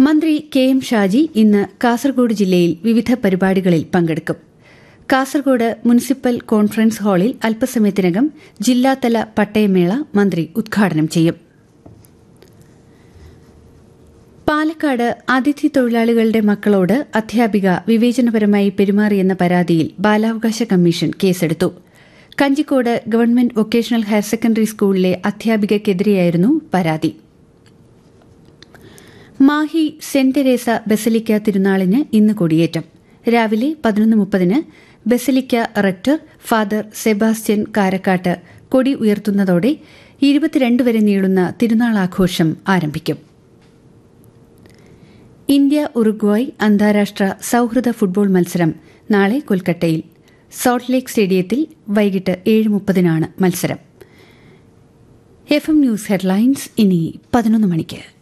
മന്ത്രി K M Shaji ഇന്ന് കാസർഗോഡ് ജില്ലയിൽ വിവിധ പരിപാടികളിൽ പങ്കെടുക്കും കാസർഗോഡ് മുനിസിപ്പൽ കോൺഫറൻസ് ഹാളിൽ അല്പസമയത്തിനകം ജില്ലാതല പട്ടയമേള മന്ത്രി ഉദ്ഘാടനം ചെയ്യും പാലക്കാട് അതിഥി തൊഴിലാളികളുടെ മക്കളോട് അധ്യാപിക വിവേചനപരമായി പെരുമാറിയെന്ന പരാതിയിൽ ബാലാവകാശ കമ്മീഷൻ കേസെടുത്തു Kanjikode government vocational higher secondary സ്കൂളിലെ അധ്യാപികയ്ക്കെതിരെയായിരുന്നു പരാതി മാഹി സെന്റ് തെരേസ ബസലിക്ക തിരുനാളിന് ഇന്ന് കൊടിയേറ്റം രാവിലെ പതിനൊന്ന് മുപ്പതിന് basilica rector father Sebastian Karakkattu കൊടി ഉയർത്തുന്നതോടെ ഇരുപത്തിരണ്ട് വരെ നീളുന്ന തിരുനാൾ ആഘോഷം ആരംഭിക്കും ഇന്ത്യ ഉറുഗ്വായ് അന്താരാഷ്ട്ര സൌഹൃദ ഫുട്ബോൾ മത്സരം നാളെ കൊൽക്കട്ടയിൽ സോൾട്ട് ലേക്ക് സ്റ്റേഡിയത്തിൽ വൈകിട്ട് ഏഴ് മുപ്പതിനാണ് മത്സരം എഫ് എം ന്യൂസ് ഹെഡ്ലൈൻസ് ഇനി പതിനൊന്ന് മണിക്ക്